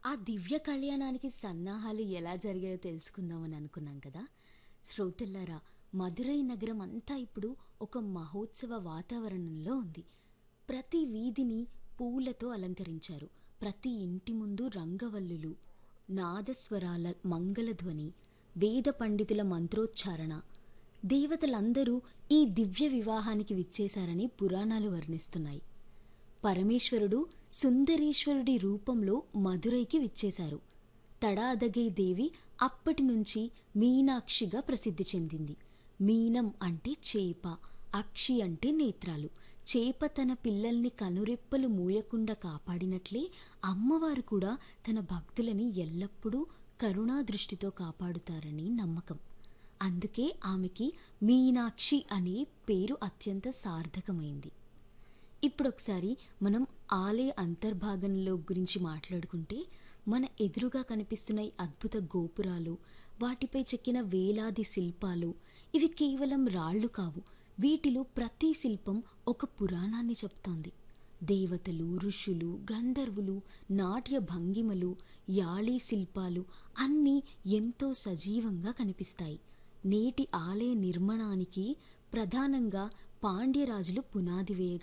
ఆ దివ్య కళ్యాణానికి సన్నాహాలు ఎలా జరిగాయో తెలుసుకుందామని అనుకున్నాం కదా శ్రోతల్లారా మదురై నగరం అంతా ఇప్పుడు ఒక మహోత్సవ వాతావరణంలో ఉంది ప్రతి వీధిని పూలతో అలంకరించారు ప్రతి ఇంటి ముందు రంగవల్లులు నాదస్వరాల మంగళధ్వని వేద పండితుల మంత్రోచ్చారణ దేవతలందరూ ఈ దివ్య వివాహానికి విచ్చేశారని పురాణాలు వర్ణిస్తున్నాయి పరమేశ్వరుడు సుందరీశ్వరుడి రూపంలో మధురైకి విచ్చేశారు తడాదగై దేవి అప్పటి నుంచి మీనాక్షిగా ప్రసిద్ధి చెందింది మీనం అంటే చేప అక్షి అంటే నేత్రాలు చేప తన పిల్లల్ని కనురెప్పలు మూయకుండా కాపాడినట్లే అమ్మవారు కూడా తన భక్తులని ఎల్లప్పుడూ కరుణా దృష్టితో కాపాడుతారని నమ్మకం అందుకే ఆమెకి మీనాక్షి అనే పేరు అత్యంత సార్థకమైంది ఇప్పుడు ఒకసారి మనం ఆలయ అంతర్భాగంలో గురించి మాట్లాడుకుంటే మన ఎదురుగా కనిపిస్తున్న ఈ అద్భుత గోపురాలు వాటిపై చెక్కిన వేలాది శిల్పాలు ఇవి కేవలం రాళ్ళు కావు వీటిలో ప్రతి శిల్పం ఒక పురాణాన్ని చెప్తోంది దేవతలు ఋషులు గంధర్వులు నాట్య భంగిమలు యాళీ శిల్పాలు అన్నీ ఎంతో సజీవంగా కనిపిస్తాయి నేటి ఆలయ నిర్మాణానికి ప్రధానంగా పాండ్యరాజులు పునాది వేయగా